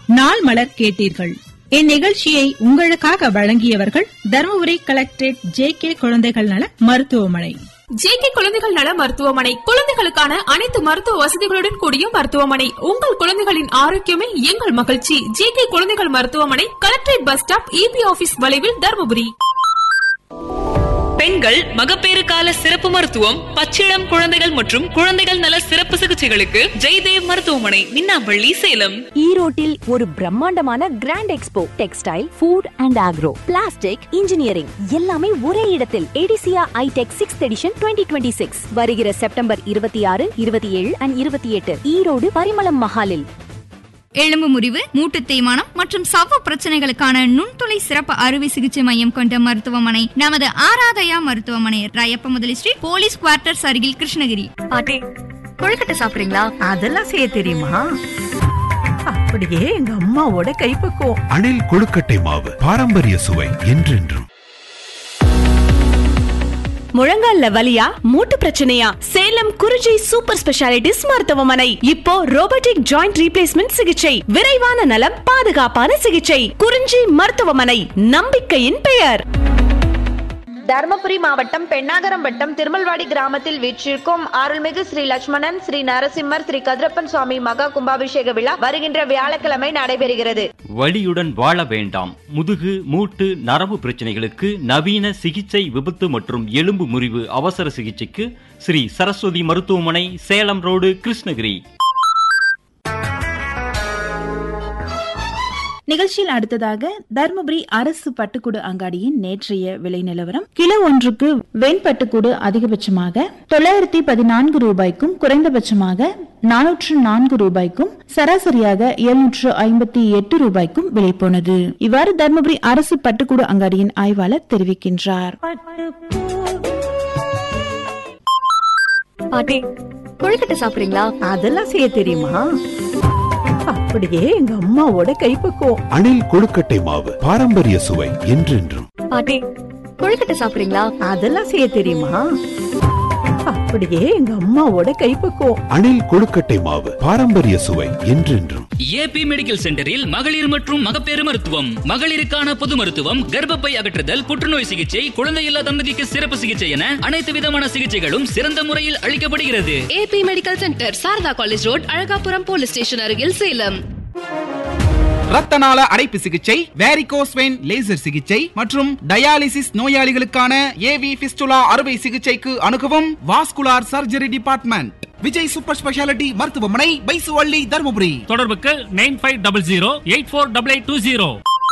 நாள் மலர் கேட்டீர்கள் இந்நிகழ்ச்சியை உங்களுக்காக வழங்கியவர்கள் தருமபுரி கலெக்டரேட் ஜே கே குழந்தைகள் நல மருத்துவமனை ஜேகே குழந்தைகள் நல மருத்துவமனை குழந்தைகளுக்கான அனைத்து மருத்துவ வசதிகளுடன் கூடிய மருத்துவமனை உங்கள் குழந்தைகளின் ஆரோக்கியமே எங்கள் மகிழ்ச்சி ஜேகே குழந்தைகள் மருத்துவமனை collectorate bus stop EB office வளைவில் தருமபுரி பெண்கள் மகப்பேறு கால சிறப்பு மருத்துவம் பச்சிளம் குழந்தைகள் மற்றும் குழந்தைகள் நல சிறப்பு சிகிச்சைகளுக்கு ஜெய்தேவ் மருத்துவமனை மின்னாம்பள்ளி சேலம் ஈரோட்டில் ஒரு பிரம்மாண்டமான grand expo textile food and agro plastic engineering எல்லாமே ஒரே இடத்தில் ஏடிசியா ஐடெக் sixth edition twenty twenty six வருகிற செப்டம்பர் இருபத்தி ஆறு இருபத்தி ஏழு அண்ட் இருபத்தி எட்டு ஈரோடு பரிமளம் மஹாலில் எலும்பு முறிவு மூட்டு தேய்மானம் மற்றும் சவ்வு பிரச்சனைகளுக்கான நுண்துளை சிறப்பு அறுவை சிகிச்சை மையம் கொண்ட மருத்துவமனை நமது ஆராதயா மருத்துவமனை ராயப்ப முதலி ஸ்ட்ரீட் போலீஸ் குவார்ட்டர்ஸ் அருகில் கிருஷ்ணகிரி பாட்டி கொழுக்கட்டை சாப்பிடுறீங்களா அதெல்லாம் செய்ய தெரியுமா அப்படியே எங்க அம்மாவோட கைப்பக்குவம் அணில் கொழுக்கட்டை மாவு பாரம்பரிய சுவை என்றென்றும் முழங்கால்ல வலியா மூட்டு பிரச்சனையா சேலம் குறிஞ்சி சூப்பர் ஸ்பெஷாலிட்டிஸ் மருத்துவமனை இப்போ ரோபோட்டிக் ஜாயிண்ட் ரீப்ளேஸ்மெண்ட் சிகிச்சை விரைவான நலம் பாதுகாப்பான சிகிச்சை குறிஞ்சி மருத்துவமனை நம்பிக்கையின் பெயர் தருமபுரி மாவட்டம் பெண்ணாகரம் வட்டம் திருமல்வாடி கிராமத்தில் வீற்றிருக்கும் அருள்மிகு ஸ்ரீ லட்சுமணன் ஸ்ரீ நரசிம்மர் ஸ்ரீ கதிரப்பன் சுவாமி மகா கும்பாபிஷேக விழா வருகின்ற வியாழக்கிழமை நடைபெறுகிறது வலியுடன் வாழ வேண்டாம் முதுகு மூட்டு நரம்பு பிரச்சனைகளுக்கு நவீன சிகிச்சை விபத்து மற்றும் எலும்பு முறிவு அவசர சிகிச்சைக்கு ஸ்ரீ சரஸ்வதி மருத்துவமனை சேலம் ரோடு கிருஷ்ணகிரி நிகழ்ச்சியில் அடுத்ததாக தருமபுரி அரசு பட்டுக்கூடு அங்காடியின் நேற்றைய விலை நிலவரம் கிலோ ஒன்றுக்கு வெண்பட்டுக்கூடு அதிகபட்சமாக தொள்ளாயிரத்தி பதினான்கு ரூபாய்க்கும் குறைந்தபட்சமாக நானூற்று நான்கு ரூபாய்க்கும் சராசரியாக எழுநூற்று ஐம்பத்தி எட்டு ரூபாய்க்கும் விலை போனது இவ்வாறு தருமபுரி அரசு பட்டுக்கூடு அங்காடியின் ஆய்வாளர் தெரிவிக்கின்றார் பாட்டி கொழுக்கட்டை சாப்பிடுறீங்களா அதெல்லாம் செய்ய தெரியுமா அப்படியே எங்க அம்மாவோட கைப்பக்குவம் அணில் கொழுக்கட்டை மாவு பாரம்பரிய சுவை என்றென்றும் பாட்டி கொழுக்கட்டை சாப்பிடுறீங்களா அதெல்லாம் செய்ய தெரியுமா அப்படியே எங்க அம்மாவோட கைப்பக்குவம் அணில் கொழுக்கட்டை மாவு பாரம்பரிய சுவை என்றென்றும் ஏபி மெடிக்கல் சென்டரில் மகளிர் மற்றும் மகப்பேறு மருத்துவம் மகளிருக்கான பொது மருத்துவம் கர்ப்பப்பை அகற்றுதல் புற்றுநோய் சிகிச்சை குழந்தையில்லா தம்பதிக்கு சிறப்பு சிகிச்சை என அனைத்து விதமான சிகிச்சைகளும் சிறந்த முறையில் அளிக்கப்படுகிறது AB medical centre Sharada college road Azhagapuram police station அருகில் சேலம் ரத்தநாள அடைப்பு சிகிச்சை வேரிகோஸ் வெயின் லேசர் சிகிச்சை மற்றும் டயாலிசிஸ் நோயாளிகளுக்கான ஏவி பிஸ்டுலா அறுவை சிகிச்சைக்கு அணுகவும் vascular surgery department Vijay super speciality மருத்துவமனை பைசுவள்ளி தருமபுரி தொடர்புக்கு nine five double zero eight four double eight two zero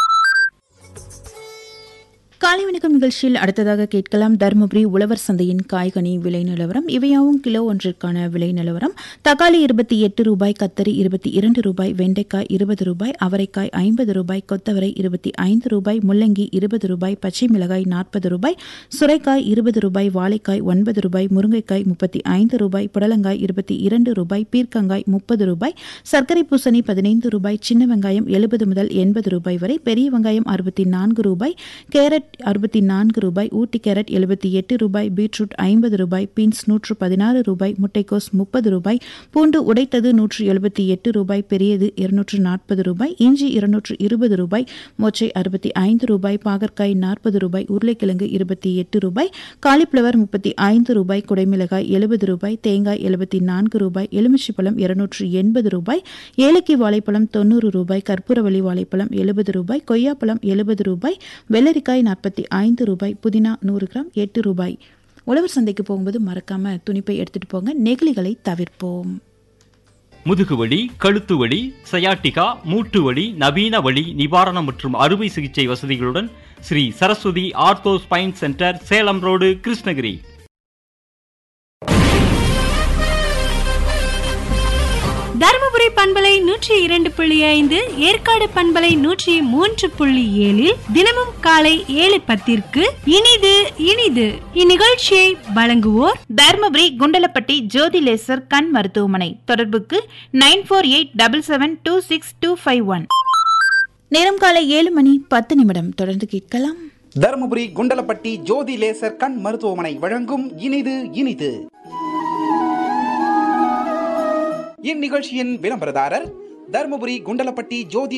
காலை வணக்கம் நிகழ்ச்சியில் அடுத்ததாக கேட்கலாம் தருமபுரி உழவர் சந்தையின் காய்கனி விலை நிலவரம் இவையாவும் கிலோ ஒன்றிற்கான விலை நிலவரம் தக்காளி இருபத்தி எட்டு ரூபாய் கத்தரி இருபத்தி இரண்டு ரூபாய் வெண்டைக்காய் இருபது ரூபாய் அவரைக்காய் ஐம்பது ரூபாய் கொத்தவரை இருபத்தி ஐந்து ரூபாய் முள்ளங்கி இருபது ரூபாய் பச்சை மிளகாய் நாற்பது ரூபாய் சுரைக்காய் இருபது ரூபாய் வாழைக்காய் ஒன்பது ரூபாய் முருங்கைக்காய் முப்பத்தி ஐந்து ரூபாய் புடலங்காய் இருபத்தி இரண்டு ரூபாய் பீர்க்கங்காய் முப்பது ரூபாய் சர்க்கரை பூசணி பதினைந்து ரூபாய் சின்ன வெங்காயம் எழுபது முதல் எண்பது ரூபாய் வரை பெரிய வெங்காயம் அறுபத்தி நான்கு ரூபாய் கேரட் அறுபத்தி நான்கு ரூபாய் ஊட்டி கேரட் எழுபத்தி எட்டு ரூபாய் பீட்ரூட் ஐம்பது ரூபாய் பீன்ஸ் நூற்று பதினாறு ரூபாய் முட்டைக்கோஸ் முப்பது ரூபாய் பூண்டு உடைத்தது நூற்று எழுபத்தி எட்டு ரூபாய் பெரியது இருநூற்று நாற்பது ரூபாய் இஞ்சி இருநூற்று இருபது ரூபாய் மொச்சை அறுபத்தி ஐந்து ரூபாய் பாகற்காய் நாற்பது ரூபாய் உருளைக்கிழங்கு இருபத்தி எட்டு ரூபாய் காலிஃப்ளவர் முப்பத்தி ஐந்து ரூபாய் குடைமிளகாய் எழுபது ரூபாய் தேங்காய் எழுபத்தி நான்கு ரூபாய் எலுமிச்சைப்பழம் இருநூற்று எண்பது ரூபாய் ஏலக்கி வாழைப்பழம் தொண்ணூறு ரூபாய் கற்பூரவள்ளி வாழைப்பழம் எழுபது ரூபாய் கொய்யாப்பழம் எழுபது ரூபாய் வெள்ளரிக்காய் நாற்பத்தி ஐந்து ரூபாய் புதினா நூறு கிராம் எட்டு ரூபாய் உழவர் சந்தைக்கு போகும்போது மறக்காம துணிப்பை எடுத்துட்டு போங்க நெகிழிகளை தவிர்ப்போம் முதுகு வலி கழுத்து வலி சயாட்டிகா மூட்டு வலி நவீன வலி நிவாரணம் மற்றும் அறுவை சிகிச்சை வசதிகளுடன் Shri Saraswathi ortho spine centre Salem road Krishnagiri Dharmapuri பண்பலை நூற்றி இரண்டு புள்ளி ஐந்து ஏற்காடு பண்பலை நூற்றி மூன்று புள்ளி ஏழில் தினமும் காலை ஏழு பத்திற்கு இனிது இனிது இந்நிகழ்ச்சியை வழங்குவோர் தர்மபுரி குண்டலப்பட்டி ஜோதி லேசர் கண் மருத்துவமனை தொடர்புக்கு nine four eight double seven two six two five one நேரம் காலை ஏழு மணி பத்து நிமிடம் தொடர்ந்து கேட்கலாம் தருமபுரி குண்டலப்பட்டி ஜோதி லேசர் கண் மருத்துவமனை வழங்கும் இனிது இனிது இந்நிகழ்ச்சியின் விளம்பரதாரர் தருமபுரி குண்டலப்பட்டி ஜோதி